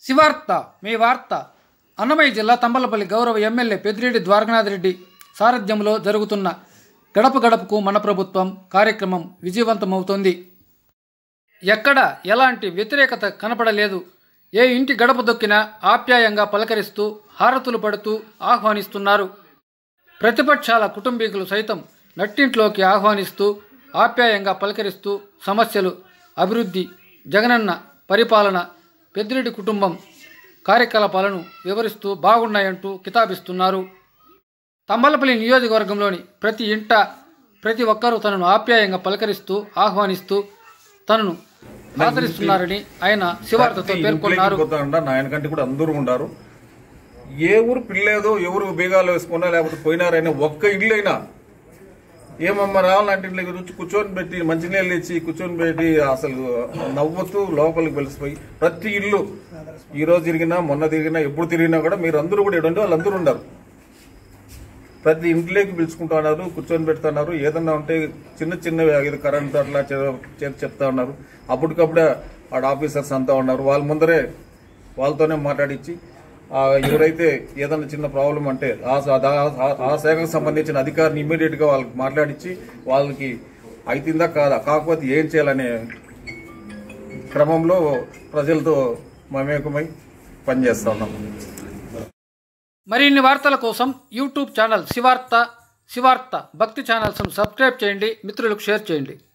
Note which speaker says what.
Speaker 1: శివార్త మీ వార్త అన్నమయ్య జిల్లా తంబలపల్లి గౌరవ ఎమ్మెల్యే పెద్దిరెడ్డి ద్వారకనాథ్ రెడ్డి సారథ్యంలో జరుగుతున్న గడప గడపకు మన ప్రభుత్వం కార్యక్రమం విజయవంతమవుతోంది ఎక్కడ ఎలాంటి వ్యతిరేకత కనపడలేదు ఏ ఇంటి గడప దొక్కినా ఆప్యాయంగా పలకరిస్తూ హారతులు పడుతూ ఆహ్వానిస్తున్నారు ప్రతిపక్షాల కుటుంబీకులు సైతం నట్టింట్లోకి ఆహ్వానిస్తూ ఆప్యాయంగా పలకరిస్తూ సమస్యలు అభివృద్ధి జగనన్న పరిపాలన పెద్దిరెడ్డి కుటుంబం కార్యకలాపాలను వివరిస్తూ బాగున్నాయంటూ కితాబిస్తున్నారు తంబలపల్లి నియోజకవర్గంలోని ప్రతి ఇంట ప్రతి ఒక్కరూ తనను ఆప్యాయంగా పలకరిస్తూ ఆహ్వానిస్తూ తనను ఆదరిస్తున్నారని ఆయన శివార్తతో పేర్కొన్నారు
Speaker 2: పోతాండా నాయన కంటే కూడా అందరూ ఉండారు ఏ ఊరు పిల్లేదో ఎవరు బీగాలు వేసుకున్నా లేకపోతే పోయినారైనా ఒక్క ఇల్లు అయినా ఏమమ్మా రావాలంటే ఇంట్లో వచ్చి కూర్చొని పెట్టి మంచినీళ్ళు ఇచ్చి కూర్చొని పెట్టి అసలు నవ్వుతూ లోపలికి వెలిసిపోయి ప్రతి ఇల్లు ఈ రోజు తిరిగినా మొన్న తిరిగినా ఎప్పుడు తిరిగినా కూడా మీరు అందరూ కూడా ఇవ్వండి వాళ్ళందరూ ఉండరు ప్రతి ఇంట్లోకి పిలుచుకుంటున్నారు కూర్చొని పెడుతున్నారు ఏదన్నా ఉంటే చిన్న చిన్నవి ఇది కరెంట్ అట్లా చె- చె- చెప్తా ఉన్నారు అప్పటికప్పుడే ఆడ ఆఫీసర్స్ అంతా ఉన్నారు వాళ్ళ ముందరే వాళ్ళతోనే మాట్లాడించి ఆ, ఎవరైతే ఏదన్నా చిన్న ప్రాబ్లం అంటే ఆ స- ఆ- ఆ- ఆ శాఖకు సంబంధించిన అధికారిని ఇమీడియట్ గా వాళ్ళకి మాట్లాడించి వాళ్ళకి అయితుందా కాదా కాకపోతే ఏం చేయాలనే క్రమంలో ప్రజలతో మమేకమై పనిచేస్తా ఉన్నాం
Speaker 1: మరిన్ని వార్తల కోసం యూట్యూబ్ ఛానల్ శివార్త శివార్త భక్తి ఛానల్స్ను సబ్స్క్రైబ్ చేయండి మిత్రులకు షేర్ చేయండి